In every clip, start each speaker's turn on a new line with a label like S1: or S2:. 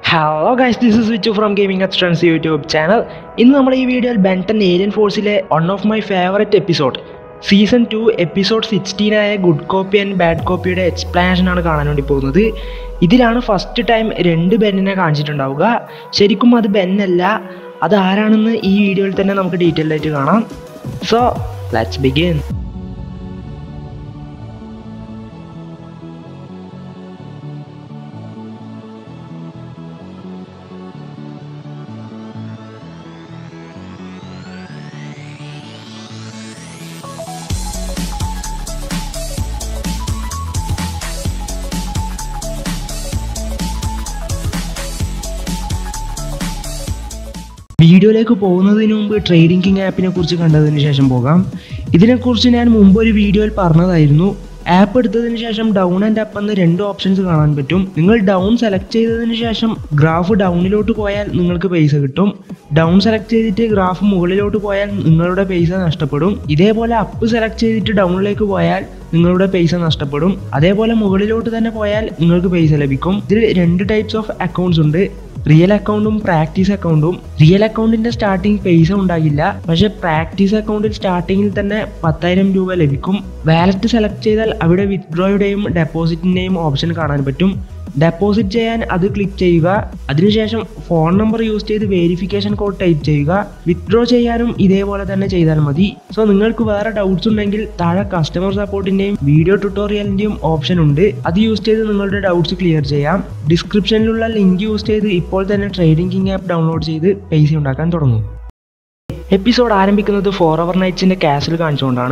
S1: hello guys this is Vichu from gaming extrans YouTube channel ഇന്ന് നമ്മൾ ഈ വീഡിയോയിൽ ബെൻട്ടൻ ഏലിയൻ ഫോഴ്സിലെ one of my favourite episode season two episode സിക്സ്റ്റീനായ good copy and bad കോപ്പിയുടെ എക്സ്പ്ലാനേഷനാണ് കാണാൻ വേണ്ടി പോകുന്നത് ഇതിലാണ് ഫസ്റ്റ് ടൈം രണ്ട് ബെന്നിനെ കാണിച്ചിട്ടുണ്ടാവുക ശരിക്കും അത് ബെന്നല്ല അത് ആരാണെന്ന് ഈ വീഡിയോയിൽ തന്നെ നമുക്ക് ഡീറ്റെയിൽ ആയിട്ട് കാണാം സോ ലെറ്റ്സ് ബിഗിൻ വീഡിയോയിലേക്ക് പോകുന്നതിന് മുമ്പ് ട്രേഡിംഗ് കിങ് ആപ്പിനെ കുറിച്ച് കണ്ടതിന് ശേഷം പോകാം ഇതിനെക്കുറിച്ച് ഞാൻ മുമ്പ് ഒരു വീഡിയോയിൽ പറഞ്ഞതായിരുന്നു ആപ്പ് എടുത്തതിന് ശേഷം ഡൗൺ ആൻഡ് അപ്പ് എന്ന രണ്ട് ഓപ്ഷൻസ് കാണാൻ പറ്റും നിങ്ങൾ ഡൗൺ സെലക്ട് ചെയ്തതിന് ശേഷം ഗ്രാഫ് ഡൗണിലോട്ട് പോയാൽ നിങ്ങൾക്ക് പൈസ കിട്ടും ഡൗൺ സെലക്ട് ചെയ്തിട്ട് ഗ്രാഫ് മുകളിലോട്ട് പോയാൽ നിങ്ങളുടെ പൈസ നഷ്ടപ്പെടും ഇതേപോലെ അപ്പ് സെലക്ട് ചെയ്തിട്ട് ഡൗണിലേക്ക് പോയാൽ നിങ്ങളുടെ പൈസ നഷ്ടപ്പെടും അതേപോലെ മുകളിലോട്ട് തന്നെ പോയാൽ നിങ്ങൾക്ക് പൈസ ലഭിക്കും ഇതിൽ രണ്ട് ടൈപ്സ് ഓഫ് അക്കൗണ്ട്സ് ഉണ്ട് റിയൽ അക്കൗണ്ടും പ്രാക്ടീസ് അക്കൗണ്ടും റിയൽ അക്കൗണ്ടിന്റെ സ്റ്റാർട്ടിങ് പൈസ ഉണ്ടാകില്ല പക്ഷെ പ്രാക്ടീസ് അക്കൗണ്ടിൽ സ്റ്റാർട്ടിങ്ങിൽ തന്നെ പത്തായിരം രൂപ ലഭിക്കും വാലറ്റ് സെലക്ട് ചെയ്താൽ അവിടെ വിത്ഡ്രോയുടെയും ഡെപ്പോസിറ്റിന്റെയും ഓപ്ഷൻ കാണാൻ പറ്റും ഡെപ്പോസിറ്റ് ചെയ്യാൻ അത് ക്ലിക്ക് ചെയ്യുക അതിനുശേഷം ഫോൺ നമ്പർ യൂസ് ചെയ്ത് വെരിഫിക്കേഷൻ കോഡ് ടൈപ്പ് ചെയ്യുക വിത്ഡ്രോ ചെയ്യാനും ഇതേപോലെ തന്നെ ചെയ്താൽ മതി സോ നിങ്ങൾക്ക് വേറെ ഡൗട്ട്സ് ഉണ്ടെങ്കിൽ താഴെ കസ്റ്റമർ സപ്പോർട്ടിന്റെയും വീഡിയോ ട്യൂട്ടോറിയലിന്റെയും ഓപ്ഷൻ ഉണ്ട് അത് യൂസ് ചെയ്ത് നിങ്ങളുടെ ഡൗട്ട്സ് ക്ലിയർ ചെയ്യാം ഡിസ്ക്രിപ്ഷനിലുള്ള ലിങ്ക് യൂസ് ചെയ്ത് ഇപ്പോൾ തന്നെ ട്രേഡിംഗ് കിങ് ആപ്പ് ഡൗൺലോഡ് ചെയ്ത് പൈസ ഉണ്ടാക്കാൻ തുടങ്ങും എപ്പിസോഡ് ആരംഭിക്കുന്നത് ഫോർ അവർ നൈറ്റ്സിന്റെ കാസിൽ കാണിച്ചുകൊണ്ടാണ്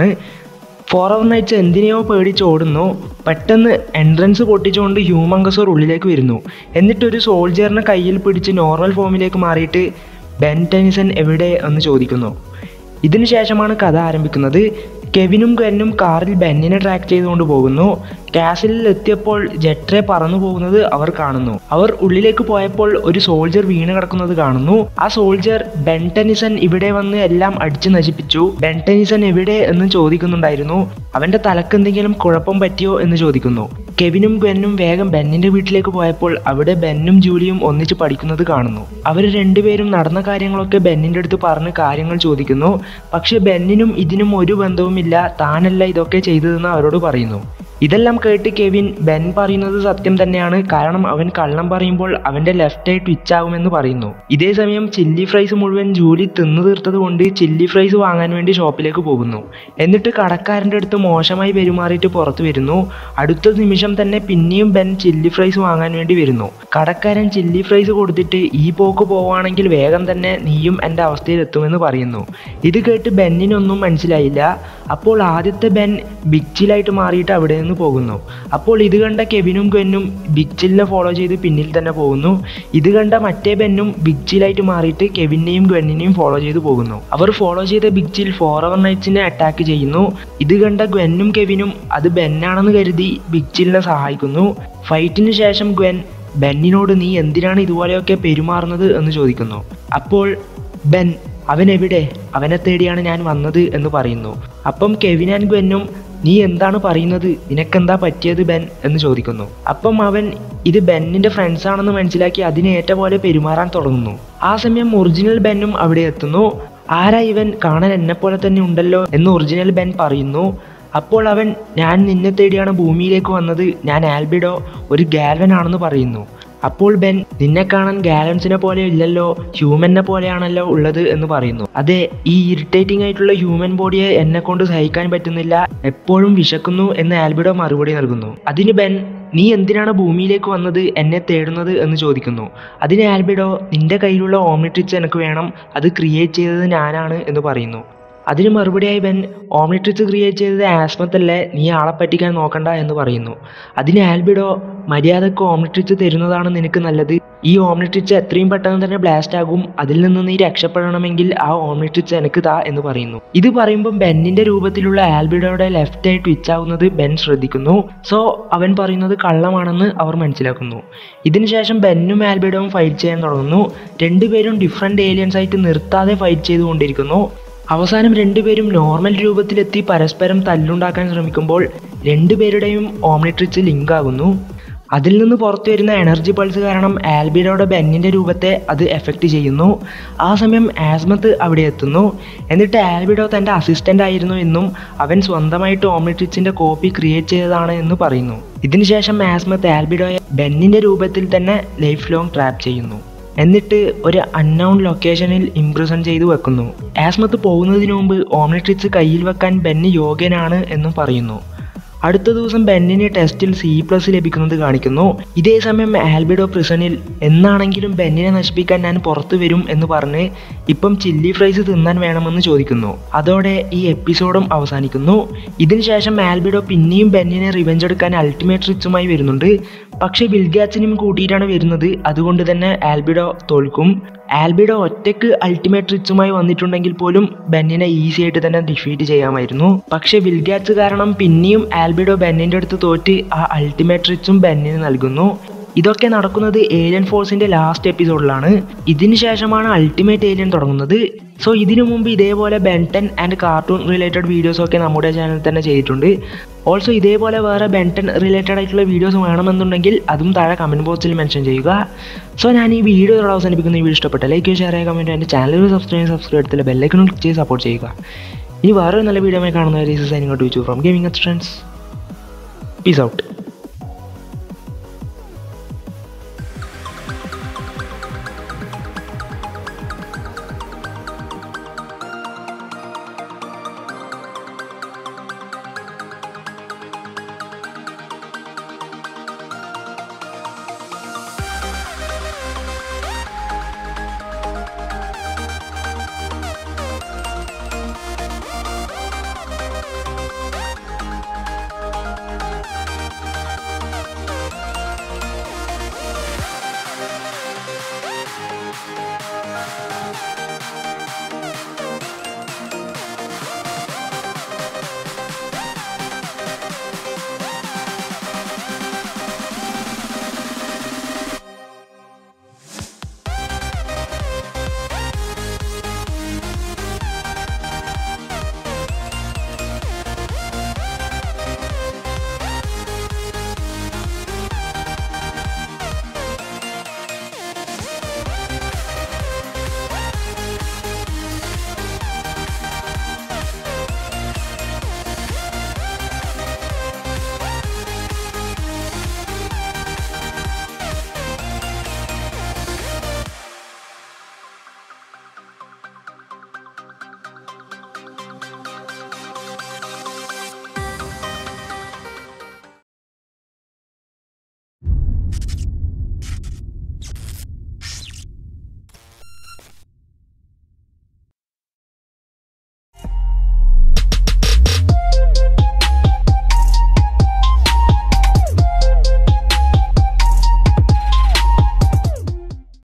S1: ഫോർ അവർ നൈറ്റ്സ് എന്തിനെയോ പേടിച്ച് ഓടുന്നു പെട്ടെന്ന് എൻട്രൻസ് പൊട്ടിച്ചുകൊണ്ട് ഹ്യൂമങ്കസോർ ഉള്ളിലേക്ക് വരുന്നു എന്നിട്ടൊരു സോൾജിയറിനെ കയ്യിൽ പിടിച്ച് നോർമൽ ഫോമിലേക്ക് മാറിയിട്ട് ബെൻ ടെനിസൺ എവിടെ എന്ന് ചോദിക്കുന്നു ഇതിനു ശേഷമാണ് കഥ ആരംഭിക്കുന്നത് കെവിനും ഗെന്നും കാറിൽ ബെന്നിനെ ട്രാക്ക് ചെയ്തുകൊണ്ട് പോകുന്നു കാസിലിൽ എത്തിയപ്പോൾ ജെട്രെ പറന്നു പോകുന്നത് അവർ കാണുന്നു അവർ ഉള്ളിലേക്ക് പോയപ്പോൾ ഒരു സോൾജർ വീണ് കിടക്കുന്നത് കാണുന്നു ആ സോൾജർ ബെൻടെനിസൺ ഇവിടെ വന്ന് എല്ലാം അടിച്ചു നശിപ്പിച്ചു ബെൻടെനിസൺ എവിടെ എന്ന് ചോദിക്കുന്നുണ്ടായിരുന്നു അവന്റെ തലക്ക് എന്തെങ്കിലും കുഴപ്പം പറ്റിയോ എന്ന് ചോദിക്കുന്നു കെവിനും ഗെന്നും വേഗം ബെന്നിന്റെ വീട്ടിലേക്ക് പോയപ്പോൾ അവിടെ ബെന്നും ജൂലിയും ഒന്നിച്ച് പഠിക്കുന്നത് കാണുന്നു അവർ രണ്ടുപേരും നടന്ന കാര്യങ്ങളൊക്കെ ബെന്നിന്റെ അടുത്ത് പറഞ്ഞ് കാര്യങ്ങൾ ചോദിക്കുന്നു പക്ഷെ ബെന്നിനും ഇതിനും ഒരു ബന്ധവുമില്ല താനല്ല ഇതൊക്കെ ചെയ്തതെന്ന് അവരോട് പറയുന്നു ഇതെല്ലാം കേട്ട് കെവിൻ ബെൻ പറയുന്നത് സത്യം തന്നെയാണ് കാരണം അവൻ കള്ളം പറയുമ്പോൾ അവന്റെ ലെഫ്റ്റ് ഐ ട്വിച്ച് ആകുമെന്ന് പറയുന്നു ഇതേ സമയം ചില്ലി ഫ്രൈസ് മുഴുവൻ ജൂലി തിന്നു തീർത്തത് കൊണ്ട് ചില്ലി ഫ്രൈസ് വാങ്ങാൻ വേണ്ടി ഷോപ്പിലേക്ക് പോകുന്നു എന്നിട്ട് കടക്കാരൻ്റെ അടുത്ത് മോശമായി പെരുമാറിയിട്ട് പുറത്തു വരുന്നു അടുത്ത നിമിഷം തന്നെ പിന്നെയും ബെൻ ചില്ലി ഫ്രൈസ് വാങ്ങാൻ വേണ്ടി വരുന്നു കടക്കാരൻ ചില്ലി ഫ്രൈസ് കൊടുത്തിട്ട് ഈ പോക്ക് പോവുകയാണെങ്കിൽ വേഗം തന്നെ നീയും എൻ്റെ അവസ്ഥയിൽ എത്തുമെന്ന് പറയുന്നു ഇത് കേട്ട് ബെന്നിനൊന്നും മനസ്സിലായില്ല അപ്പോൾ ആദ്യത്തെ ബെൻ ബിഗ് ചില്ലായിട്ട് മാറിയിട്ട് അവിടെ നിന്ന് പോകുന്നു അപ്പോൾ ഇത് കണ്ട കെവിനും ഗെന്നും ബിഗ് ചില്ലിനെ ഫോളോ ചെയ്ത് പിന്നിൽ തന്നെ പോകുന്നു ഇത് കണ്ട മറ്റേ ബെന്നും ബിഗ് ചില്ലായിട്ട് മാറിയിട്ട് കെവിനെയും ഗെന്നിനെയും ഫോളോ ചെയ്ത് പോകുന്നു അവർ ഫോളോ ചെയ്ത ബിഗ് ചിൽ ഫോർ അവർ നൈറ്റ്സിനെ അറ്റാക്ക് ചെയ്യുന്നു ഇത് കണ്ട ഗെന്നും കെവിനും അത് ബെന്നാണെന്ന് കരുതി ബിഗ് ചില്ലിനെ സഹായിക്കുന്നു ഫൈറ്റിന് ശേഷം ഗ്വെൻ ബെന്നിനോട് നീ എന്തിനാണ് ഇതുപോലെയൊക്കെ പെരുമാറുന്നത് എന്ന് ചോദിക്കുന്നു അപ്പോൾ ബെൻ അവൻ എവിടെ അവനെ തേടിയാണ് ഞാൻ വന്നത് എന്ന് പറയുന്നു അപ്പം കെവിൻ ആൻഡ് ഗ്വെന്നും നീ എന്താണ് പറയുന്നത് നിനക്കെന്താ പറ്റിയത് ബെൻ എന്ന് ചോദിക്കുന്നു അപ്പം അവൻ ഇത് ബെന്നിന്റെ ഫ്രണ്ട്സ് ആണെന്ന് മനസ്സിലാക്കി അതിനേറ്റ പോലെ പെരുമാറാൻ തുടങ്ങുന്നു ആ സമയം ഒറിജിനൽ ബെന്നും അവിടെ എത്തുന്നു ആരാ ഇവൻ കാണാൻ എന്നെ പോലെ തന്നെ ഉണ്ടല്ലോ എന്ന് ഒറിജിനൽ ബെൻ പറയുന്നു അപ്പോൾ അവൻ ഞാൻ നിന്നെ തേടിയാണ് ഭൂമിയിലേക്ക് വന്നത് ഞാൻ ആൽബിഡോ ഒരു ഗാൽവൻ ആണെന്ന് പറയുന്നു അപ്പോൾ ബെൻ നിന്നെ കാണാൻ ഗാലൻസിനെ പോലെ ഇല്ലല്ലോ ഹ്യൂമനെ പോലെയാണല്ലോ ഉള്ളത് എന്ന് പറയുന്നു അതെ ഈ ഇറിറ്റേറ്റിംഗ് ആയിട്ടുള്ള ഹ്യൂമൻ ബോഡിയെ എന്നെ കൊണ്ട് സഹിക്കാൻ പറ്റുന്നില്ല എപ്പോഴും വിശക്കുന്നു എന്ന് ആൽബിഡോ മറുപടി നൽകുന്നു അതിന് ബെൻ നീ എന്തിനാണ് ഭൂമിയിലേക്ക് വന്നത് എന്നെ തേടുന്നത് എന്ന് ചോദിക്കുന്നു അതിന് ആൽബിഡോ നിന്റെ കയ്യിലുള്ള ഓംനിട്രിക്സ് എനിക്ക് വേണം അത് ക്രിയേറ്റ് ചെയ്തത് ഞാനാണ് എന്ന് പറയുന്നു അതിന് മറുപടിയായി ബെൻ ഓംനിട്രിക്സ് ക്രിയേറ്റ് ചെയ്തത് ആസ്മത്തല്ലേ നീ ആളെ പറ്റിക്കാൻ നോക്കണ്ട എന്ന് പറയുന്നു അതിന് ആൽബിഡോ മര്യാദക്ക് ഓംനിട്രിക്സ് തരുന്നതാണ് നിനക്ക് നല്ലത് ഈ ഓംനിട്രിക്സ് എത്രയും പെട്ടെന്ന് തന്നെ ബ്ലാസ്റ്റ് ആകും അതിൽ നിന്ന് നീ രക്ഷപ്പെടണമെങ്കിൽ ആ ഓംനിട്രിക്സ് എനിക്ക് താ എന്ന് പറയുന്നു ഇത് പറയുമ്പോൾ ബെന്നിന്റെ രൂപത്തിലുള്ള ആൽബിഡോയുടെ ലെഫ്റ്റ് ആയി ട്വിച്ച് ആവുന്നത് ബെൻ ശ്രദ്ധിക്കുന്നു സോ അവൻ പറയുന്നത് കള്ളമാണെന്ന് അവർ മനസ്സിലാക്കുന്നു ഇതിനുശേഷം ബെന്നും ആൽബിഡോവും ഫൈറ്റ് ചെയ്യാൻ തുടങ്ങുന്നു രണ്ടുപേരും ഡിഫറെന്റ് ഏലിയൻസ് ആയിട്ട് നിർത്താതെ ഫൈറ്റ് ചെയ്തുകൊണ്ടിരിക്കുന്നു അവസാനം രണ്ടുപേരും നോർമൽ രൂപത്തിലെത്തി പരസ്പരം തല്ലുണ്ടാക്കാൻ ശ്രമിക്കുമ്പോൾ രണ്ടുപേരുടെയും ഓംനിട്രിക്സ് ലിങ്ക് ആകുന്നു അതിൽ നിന്ന് പുറത്തു വരുന്ന എനർജി പൾസ് കാരണം ആൽബിഡോയുടെ ബെന്നിൻ്റെ രൂപത്തെ അത് എഫക്റ്റ് ചെയ്യുന്നു ആ സമയം ആസ്മത്ത് അവിടെ എത്തുന്നു എന്നിട്ട് ആൽബിഡോ തൻ്റെ അസിസ്റ്റൻ്റ് ആയിരുന്നു എന്നും അവൻ സ്വന്തമായിട്ട് ഓംനിട്രിക്സിൻ്റെ കോപ്പി ക്രിയേറ്റ് ചെയ്തതാണ് എന്ന് പറയുന്നു ഇതിനുശേഷം ആസ്മത്ത് ആൽബിഡോയെ ബെന്നിൻ്റെ രൂപത്തിൽ തന്നെ ലൈഫ് ലോങ് ട്രാപ്പ് ചെയ്യുന്നു എന്നിട്ട് ഒരു അൺനൗൺ ലൊക്കേഷനിൽ ഇംപ്രസൺ ചെയ്തു വെക്കുന്നു ആസ്മത്ത് പോകുന്നതിന് മുമ്പ് ഓംനിട്രിക്സ് കയ്യിൽ വെക്കാൻ ബെന്നി യോഗ്യനാണ് എന്നും പറയുന്നു അടുത്ത ദിവസം ബെന്നിന് ടെസ്റ്റിൽ സി പ്ലസ് ലഭിക്കുന്നത് കാണിക്കുന്നു ഇതേ സമയം ആൽബിഡോ പ്രിസണിൽ എന്നാണെങ്കിലും ബെന്നിനെ നശിപ്പിക്കാൻ ഞാൻ പുറത്തു വരും എന്ന് പറഞ്ഞ് ഇപ്പം ചില്ലി ഫ്രൈസ് തിന്നാൻ വേണമെന്ന് ചോദിക്കുന്നു അതോടെ ഈ എപ്പിസോഡും അവസാനിക്കുന്നു ഇതിനുശേഷം ആൽബിഡോ പിന്നെയും ബെന്നിനെ റിവെഞ്ച് എടുക്കാൻ അൾട്ടിമേറ്റ് റിച്ചുമായി വരുന്നുണ്ട് പക്ഷേ വിൽഗാച്ചിനും കൂട്ടിയിട്ടാണ് വരുന്നത് അതുകൊണ്ട് തന്നെ ആൽബിഡോ തോൽക്കും ആൽബിഡോ ഒറ്റയ്ക്ക് അൾട്ടിമേറ്റ് റിച്ചുമായി വന്നിട്ടുണ്ടെങ്കിൽ പോലും ബെന്നിനെ ഈസി ആയിട്ട് തന്നെ ഡിഫീറ്റ് ചെയ്യാമായിരുന്നു പക്ഷേ വിൽഗാറ്റ്സ് കാരണം പിന്നെയും ആൽബിഡോ ബെന്നിൻ്റെ അടുത്ത് തോറ്റ് ആ അൾട്ടിമേറ്റ് റിച്ചും ബെന്നിന് നൽകുന്നു ഇതൊക്കെ നടക്കുന്നത് ഏലിയൻ ഫോഴ്സിന്റെ ലാസ്റ്റ് എപ്പിസോഡിലാണ് ഇതിന് ശേഷമാണ് അൾട്ടിമേറ്റ് ഏലിയൻ തുടങ്ങുന്നത് സോ ഇതിനു മുമ്പ് ഇതേപോലെ Ben Ten and cartoon related videos ഒക്കെ നമ്മുടെ ചാനലിൽ തന്നെ ചെയ്തിട്ടുണ്ട് ഓൾസോ ഇതേപോലെ വേറെ ബെൻടൻ റിലേറ്റഡ് ആയിട്ടുള്ള വീഡിയോസ് വേണമെന്നുണ്ടെങ്കിൽ അതും താഴെ കമൻറ്റ് ബോക്സിൽ മെൻഷൻ ചെയ്യുക സോ ഞാൻ ഈ വീഡിയോ ഇവിടെ അവസാനിപ്പിക്കുന്ന ഈ വീഡിയോ ഇഷ്ടപ്പെട്ട ലൈക്ക് ഷെയർ ചെയ്യുക കമൻറ്റ് എൻ്റെ ചാനൽ സബ്സ്ക്രൈബ് സബ്സ്ക്രൈബ് എടുത്തില്ല ബെല്ലൈക്കൺ ക്ലിക്ക് ചെയ്ത് സപ്പോർട്ട് ചെയ്യുക ഇനി വേറെ നല്ല വീഡിയോ കാണുന്ന signing out Vichu from gaming friends peace out